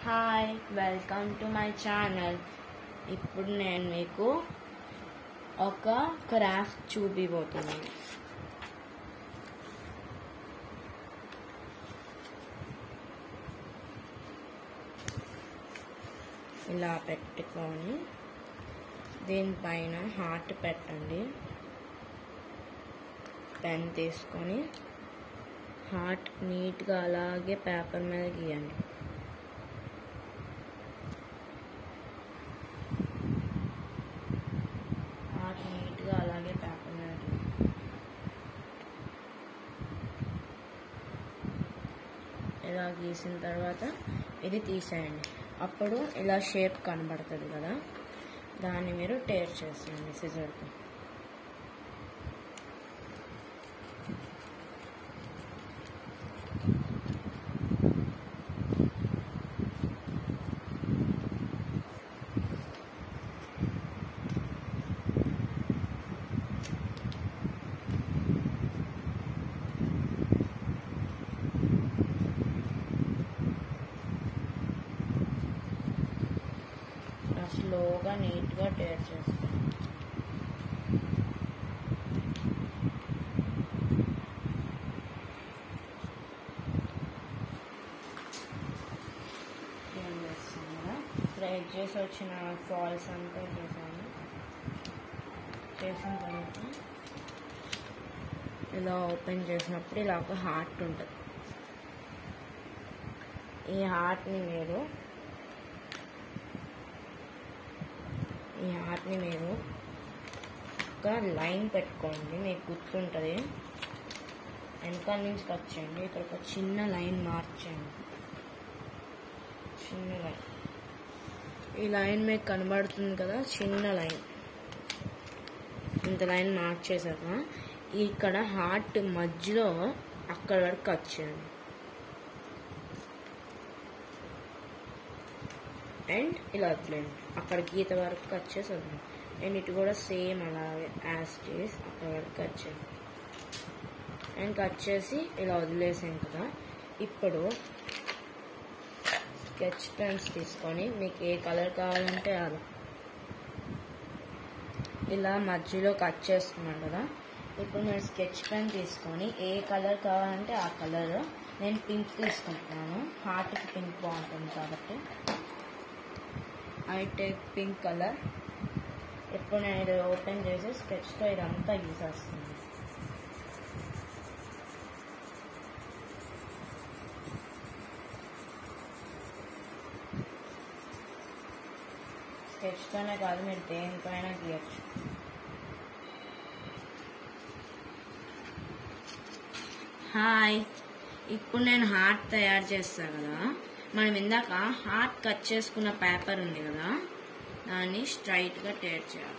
Hi welcome to my channel ఇప్పుడు నేను మీకు ఒక క్రాఫ్ట్ చూపిపోతున్నాను ఇలా పెట్టుకొని దీనిపైన హార్ట్ పెట్టండి పెన్ తీసుకొని హార్ట్ నీట్గా అలాగే పేపర్ మీద గీయండి హార్ట్ నీట్గా అలాగే పేపర్ మీద గీయండి ఇలా గీసిన తర్వాత ఇది తీసేయండి అప్పుడు ఇలా షేప్ కనబడుతుంది కదా దాన్ని మీరు టేర్ చేసేయండి సిజర్తో స్లోగా నీట్గా టేర్ చేస్తాం ఏం చేస్తున్నా స్ప్రెడ్ చేసి వచ్చిన ఫాల్స్ అంతా చేశాను చేసిన తర్వాత ఇలా ఓపెన్ చేసినప్పుడు ఇలా ఒక హార్ట్ ఉంటుంది ఈ హార్ట్ని మీరు ఈ హార్ట్ని మీరు ఒక లైన్ పెట్టుకోండి మీకు గుర్తుంటుంది వెనకాల నుంచి కట్ చేయండి ఇక్కడ ఒక చిన్న లైన్ మార్చండి చిన్న లైన్ ఈ లైన్ మీకు కనబడుతుంది కదా చిన్న లైన్ ఇంత లైన్ మార్క్ చేశాక ఇక్కడ హార్ట్ మధ్యలో అక్కడ వరకు కట్ చేయండి అండ్ ఇలా వదిలేండి అక్కడ గీత వరకు కట్ చేసి వదిలేండి అండ్ ఇటు కూడా సేమ్ అలాగే యాజ్ చేసి అక్కడ వరకు కట్ చేయండి అండ్ కట్ చేసి ఇలా వదిలేసాం కదా ఇప్పుడు స్కెచ్ పెన్స్ తీసుకొని మీకు ఏ కలర్ కావాలంటే అలా ఇలా మధ్యలో కట్ చేసుకున్నాను కదా ఇప్పుడు మీరు స్కెచ్ పెన్ తీసుకొని ఏ కలర్ కావాలంటే ఆ కలర్ నేను పింక్ తీసుకుంటున్నాను హార్ట్కి పింక్ బాగుంటుంది కాబట్టి ఐ టేక్ పింక్ కలర్ ఇప్పుడు నేను ఇది ఓపెన్ చేసి స్కెచ్తో ఇదంతా గీసేస్తున్నాను స్కెచ్తోనే కాదు మీరు దేనిపైన గీయచ్చు హాయ్ ఇప్పుడు నేను హార్ట్ తయారు చేస్తాను కదా మనం ఇందాక హార్ట్ కట్ చేసుకున్న పేపర్ ఉంది కదా దాన్ని స్ట్రైట్గా టేర్ చేయాలి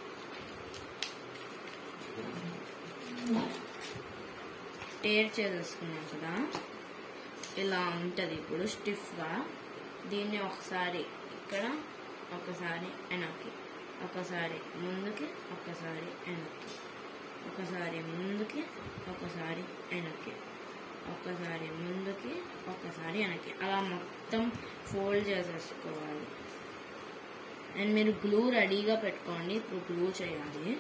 టేర్ చేసేసుకున్నాం కదా ఇలా ఉంటుంది ఇప్పుడు స్టిఫ్గా దీన్ని ఒకసారి ఇక్కడ ఒకసారి వెనక్కి ఒకసారి ముందుకి ఒకసారి వెనక్కి ఒకసారి ముందుకి ఒకసారి వెనక్కి ఒకసారి ముందుకి ఒకసారి వెనక్కి అలా మొత్తం ఫోల్డ్ చేసేసుకోవాలి అండ్ మీరు గ్లూ రెడీగా పెట్టుకోండి ఇప్పుడు గ్లూ చేయాలి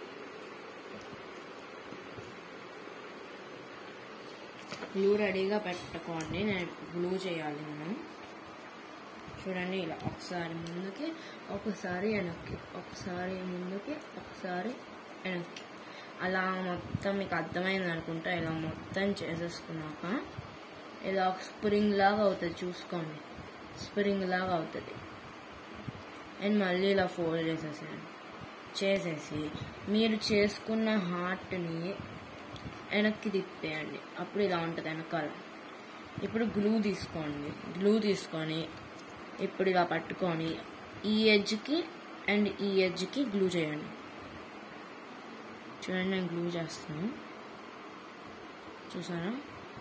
గ్లూ రెడీగా పెట్టుకోండి నేను గ్లూ చేయాలి మనం చూడండి ఇలా ఒకసారి ముందుకి ఒకసారి వెనక్కి ఒకసారి ముందుకి ఒకసారి వెనక్కి అలా మొత్తం మీకు అర్థమైంది అనుకుంటా ఇలా మొత్తం చేసేసుకున్నాక ఇలా ఒక స్ప్రింగ్ లాగా అవుతుంది చూసుకోండి స్ప్రింగ్ లాగా అవుతుంది అండ్ మళ్ళీ ఇలా ఫోల్డ్ చేసేసాను చేసేసి మీరు చేసుకున్న హార్ట్ని వెనక్కి తిప్పేయండి అప్పుడు ఇలా ఉంటుంది వెనకాల ఇప్పుడు గ్లూ తీసుకోండి గ్లూ తీసుకొని ఇప్పుడు ఇలా పట్టుకొని ఈ ఎడ్జ్కి అండ్ ఈ ఎడ్జ్కి గ్లూ చేయండి చూడండి నేను గ్లూ చేస్తాను చూసారా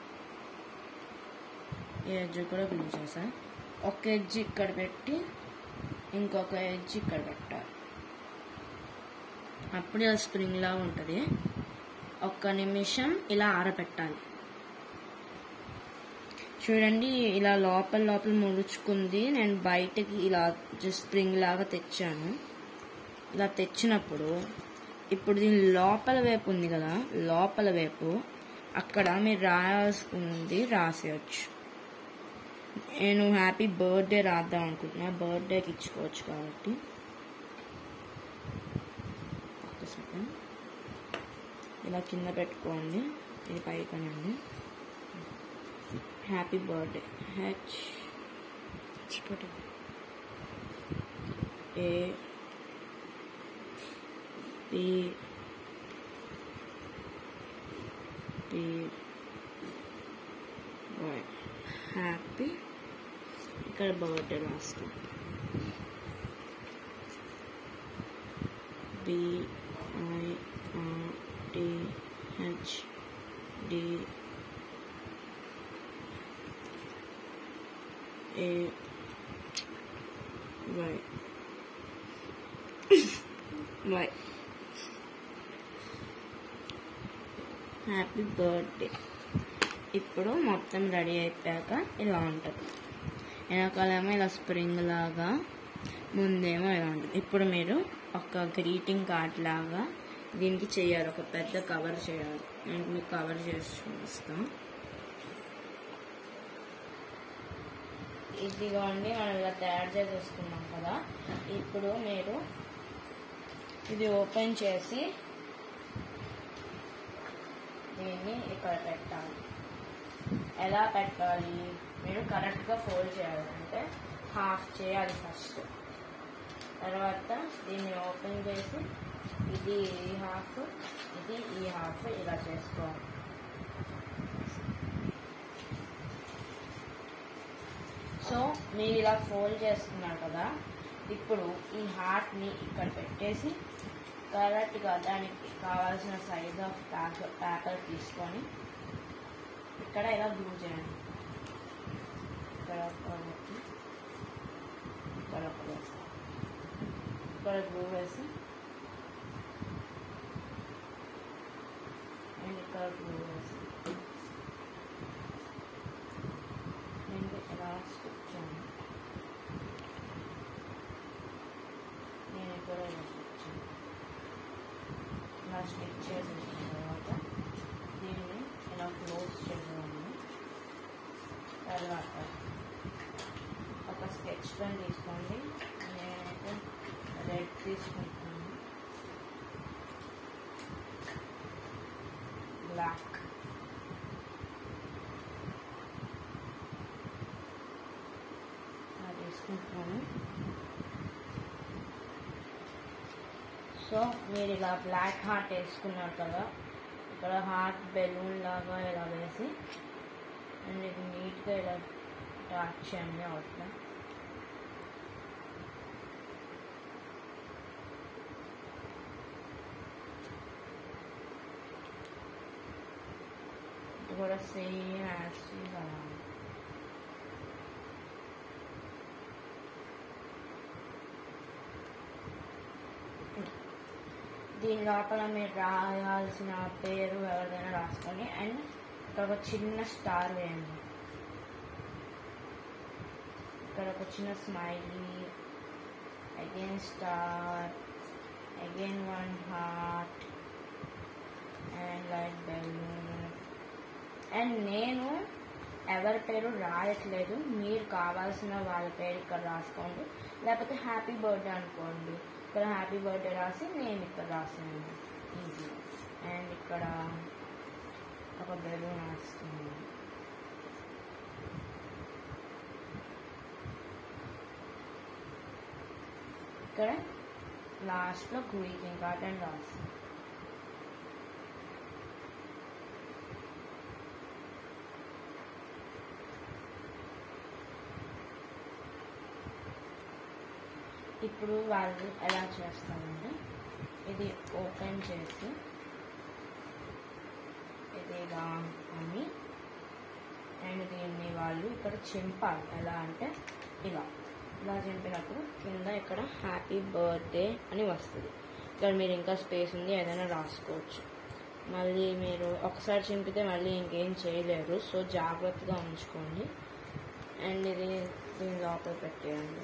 ఈ ఎడ్జ్ కూడా గ్లూ చేసా ఒక ఎడ్జ్ ఇక్కడ పెట్టి ఇంకొక ఎడ్జ్ ఇక్కడ పెట్టాలి అప్పుడు ఇలా స్ప్రింగ్ లా ఉంటుంది ఒక్క నిమిషం ఇలా ఆరబెట్టాలి చూడండి ఇలా లోపల లోపల ముడుచుకుంది నేను బయటకి ఇలా జస్ట్ స్ప్రింగ్ లాగా తెచ్చాను ఇలా తెచ్చినప్పుడు ఇప్పుడు దీని లోపల వైపు ఉంది కదా లోపల వైపు అక్కడ మీరు రాయాల్సింది రాసేయచ్చు నేను హ్యాపీ బర్త్డే రాద్దాం అనుకుంటున్నా బర్త్డేకి ఇచ్చుకోవచ్చు కాబట్టి ఒక్క సెకండ్ ఇలా కింద పెట్టుకోండి ఇది పైకనండి happy birthday H A P P Y happy ఇక్కడ బర్త్డే రాస్తాం B I R T H D A Y Y happy birthday ఇప్పుడు మొత్తం రెడీ అయిపోయాక ఇలా ఉంటుంది వెనకాలేమో ఇలా స్ప్రింగ్ లాగా ముందేమో ఇలా ఉంటుంది ఇప్పుడు మీరు ఒక గ్రీటింగ్ కార్డ్ లాగా దీనికి చేయాలి ఒక పెద్ద కవర్ చేయాలి నేను మీకు కవర్ చేసి చూపిస్తాను ఇదిగోండి మనం ఇలా తయారు చేసేసుకున్నాం కదా ఇప్పుడు మీరు ఇది ఓపెన్ చేసి దీన్ని ఇక్కడ పెట్టాలి ఎలా పెట్టాలి మీరు కరెక్ట్గా ఫోల్డ్ చేయాలి అంటే హాఫ్ చేయాలి ఫస్ట్ తర్వాత దీన్ని ఓపెన్ చేసి ఇది ఈ హాఫ్ ఇది ఈ హాఫ్ ఇలా చేసుకోవాలి సో మీరు ఇలా ఫోల్డ్ చేస్తున్నారు కదా ఇప్పుడు ఈ హార్ట్ని ఇక్కడ పెట్టేసి కరెక్ట్గా దానికి కావాల్సిన సైజ్ ఆఫ్ పేపర్ పేపర్ తీసుకొని ఇక్కడ ఇలా గ్లూ చేయండి ఇక్కడ ఒకటి ఇక్కడ ఒక వేసి ఇక్కడ గ్లూ వేసి అండ్ ఇక్కడ గ్లూ వేసి అండ్ ఇలా స్టిచ్ చేయండి నేను ఇక్కడ ఇలా స్టిచ్ చేయండి ఇలా స్టిచ్ చేసేసిన తర్వాత దీన్ని ఇలా క్లోజ్ చేసేవాడిని తర్వాత ఒక స్కెచ్ పెన్ తీసుకోండి నేనైతే రెడ్ తీసుకుంటాను బ్లాక్ తీసుకుంటున్నాను సో మీరు ఇలా బ్లాక్ హార్ట్ వేసుకున్నారు కదా ఇక్కడ హార్ట్ బెలూన్ లాగా ఇలా వేసి అండ్ ఇది నీట్గా ఇలా డార్క్ చేయండి అవుట్లా ఇది కూడా సేమ్ యాజ్ అలా ఉంది. దీని లోపల మీరు రాయాల్సిన పేరు ఎవరిదైనా రాసుకోండి అండ్ ఇక్కడ ఒక చిన్న స్టార్ వేయండి ఇక్కడ ఒక చిన్న smiley again star again one heart and light balloon and నేను ఎవరి పేరు రాయట్లేదు మీరు కావాల్సిన వాళ్ళ పేరు ఇక్కడ రాసుకోండి లేకపోతే హ్యాపీ బర్త్డే అనుకోండి ఇక్కడ హ్యాపీ బర్త్డే రాసి నేను ఇక్కడ రాసాను ఈజీ అండ్ ఇక్కడ ఒక బెలూన్ రాస్తున్నాను ఇక్కడ లాస్ట్లో గ్రీటింగ్ కార్డ్ అని రాస్తాను ఇప్పుడు వాళ్ళు ఎలా చేస్తారంటే ఇది ఓపెన్ చేసి ఇది ఇలా అని అండ్ దీన్ని వాళ్ళు ఇక్కడ చింపాలి ఎలా అంటే ఇలా ఇలా చింపినప్పుడు కింద ఇక్కడ హ్యాపీ బర్త్డే అని వస్తుంది ఇక్కడ మీరు ఇంకా స్పేస్ ఉంది ఏదైనా రాసుకోవచ్చు మళ్ళీ మీరు ఒకసారి చింపితే మళ్ళీ ఇంకేం చేయలేరు సో జాగ్రత్తగా ఉంచుకోండి అండ్ ఇది దీని లోపల పెట్టేయండి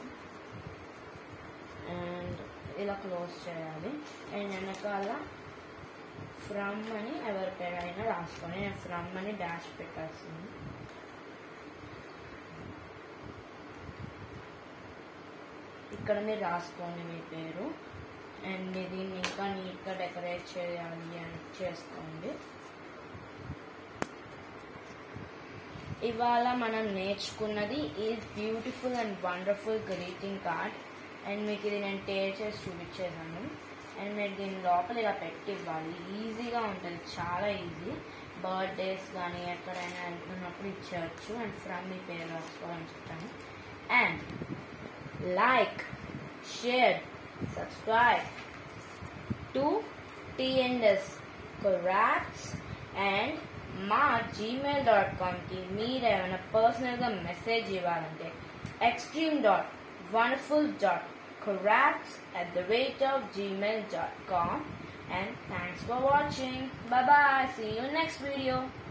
అండ్ ఇలా క్లోజ్ చేయాలి అండ్ వెనకాల ఫ్రమ్ అని ఎవరికైనా రాసుకోండి నేను ఫ్రమ్ అని డాష్ పెట్టేస్తాను ఇక్కడ మీరు రాసుకోండి మీ పేరు అండ్ దీన్ని ఇంకా నీట్గా డెకరేట్ చేయాలి అని చేసుకోండి ఇవాళ మనం నేర్చుకున్నది ఈ beautiful and wonderful greeting card and మీకు ఇది నేను టేర్ చేసి చూపించేసాను అండ్ మీరు దీని లోపల ఇలా పెట్టి ఇవ్వాలి ఈజీగా ఉంటుంది చాలా ఈజీ బర్త్డేస్ కానీ ఎక్కడైనా వెళ్తున్నప్పుడు ఇచ్చేయచ్చు అండ్ ఫ్రమ్ మీ పేరు రాసుకోవాలని చెప్తాను and like, share, subscribe to TNS Corrects and మా జీమెయిల్ డాట్ కామ్కి మీరు ఏమైనా పర్సనల్గా మెసేజ్ ఇవ్వాలంటే extreme dot wonderful dot corrects at the rate of gmail.com and thanks for watching bye bye see you next video